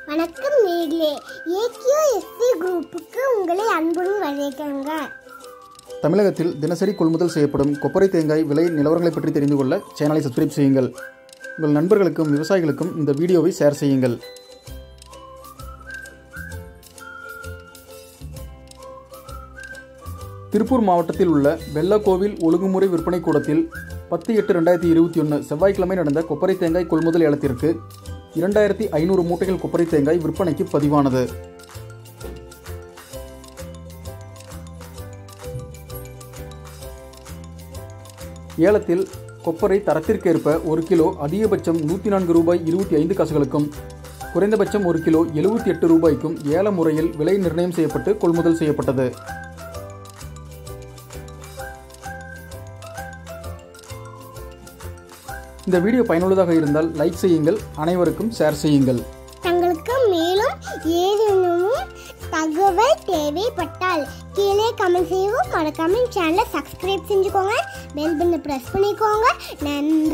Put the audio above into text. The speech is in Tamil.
வணக்கம் நேர்களே ஏகியோ எஸ்சி குரூப்புக்கு உங்களை அன்புடன் வரவேற்கிறாங்க தமிழகத்தில் தினசரி கொள்முதல் செய்யப்படும் கொப்பரை தேங்காய் விலை நிலவரங்களை பற்றி தெரிந்து கொள்ள சேனலை சப்ஸ்கிரைப் செய்யுங்கள் உங்கள் நண்பர்களுக்கும் விவசாயிகளுக்கும் இந்த வீடியோவை ஷேர் செய்யுங்கள் திருப்பூர் மாவட்டத்தில் உள்ள வெள்ளக்கோவில் ஒழுங்குமுறை விற்பனை கூடத்தில் பத்து எட்டு ரெண்டாயிரத்தி இருபத்தி ஒன்று செவ்வாய்க்கிழமை நடந்த கொப்பரை தேங்காய் கொள்முதல் ஏலத்திற்கு இரண்டாயிரத்தி ஐநூறு மூட்டைகள் கொப்பரை தேங்காய் விற்பனைக்கு பதிவானது ஏலத்தில் கொப்பரை தரத்திற்கேற்ப ஒரு கிலோ அதிகபட்சம் நூற்றி நான்கு ரூபாய் இருபத்தி ஐந்து காசுகளுக்கும் குறைந்தபட்சம் ஒரு கிலோ எழுபத்தி எட்டு ரூபாய்க்கும் ஏல முறையில் விலை நிர்ணயம் செய்யப்பட்டு கொள்முதல் செய்யப்பட்டது இந்த வீடியோ பயனுள்ளதாக இருந்தால் லைக் செய்யுங்கள் அனைவருக்கும் ஷேர் செய்யுங்கள் தங்களுக்கு மேலும் ஏதேனும் தகவல் தேவைப்பட்டால் கீழே கமெண்ட் செய்யவும் மறக்காம சேனலை சப்ஸ்கிரைப் செஞ்சுக்கோங்க பெல் பண்ண ப்ரெஸ் பண்ணிக்கோங்க நன்றி